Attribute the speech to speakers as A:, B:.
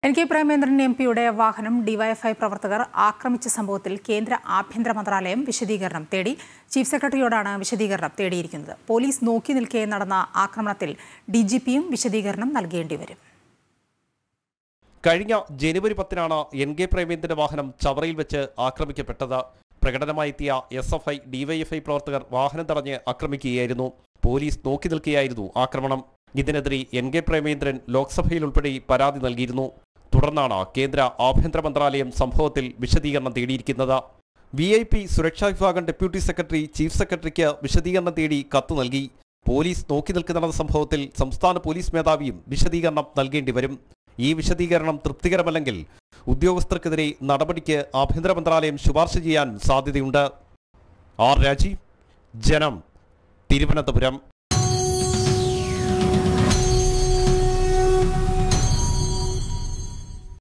A: N K Premendran M പിയുടെ വാഹനം DYFI പ്രവർത്തകർ ആക്രമിച്ച സംഭവത്തിൽ കേന്ദ്ര ആഭ്യന്തര മന്ത്രാലയം വിശദീകരണം തേടി ചീഫ് സെക്രട്ടറിയോടാണ് വിശദീകരണം തേടിയിരിക്കുന്നത് പോലീസ് നോക്കി നിൽക്കെ നടന്ന ആക്രമണത്തിൽ ഡി ജി പിയും വിശദീകരണം നൽകേണ്ടി വരും
B: കഴിഞ്ഞ ജനുവരി പത്തിനാണ് എൻ കെ പ്രേമേന്ദ്രന്റെ വാഹനം ചവറയിൽ വെച്ച് ആക്രമിക്കപ്പെട്ടത് പ്രകടനമായെത്തിയ എസ് എഫ് ഐ ഡിവൈഎഫ്ഐ പ്രവർത്തകർ വാഹനം തടഞ്ഞ് ആക്രമിക്കുകയായിരുന്നു പോലീസ് നോക്കി നിൽക്കുകയായിരുന്നു ആക്രമണം ഇതിനെതിരെ എൻ കെ പ്രേമേന്ദ്രൻ ലോക്സഭയിൽ ഉൾപ്പെടെ പരാതി നൽകിയിരുന്നു തുടർന്നാണ് കേന്ദ്ര ആഭ്യന്തര മന്ത്രാലയം സംഭവത്തിൽ വിശദീകരണം തേടിയിരിക്കുന്നത് വി ഐ പി സുരക്ഷാ വിഭാഗം ഡെപ്യൂട്ടി സെക്രട്ടറി ചീഫ് സെക്രട്ടറിക്ക് വിശദീകരണം തേടി കത്ത് നൽകി പോലീസ് നോക്കി നിൽക്കുന്ന സംഭവത്തിൽ സംസ്ഥാന പോലീസ് മേധാവിയും വിശദീകരണം നൽകേണ്ടി വരും ഈ വിശദീകരണം തൃപ്തികരമല്ലെങ്കിൽ ഉദ്യോഗസ്ഥർക്കെതിരെ നടപടിക്ക് ആഭ്യന്തര മന്ത്രാലയം ശുപാർശ ചെയ്യാൻ സാധ്യതയുണ്ട് ആർ രാജീവ് ജനം തിരുവനന്തപുരം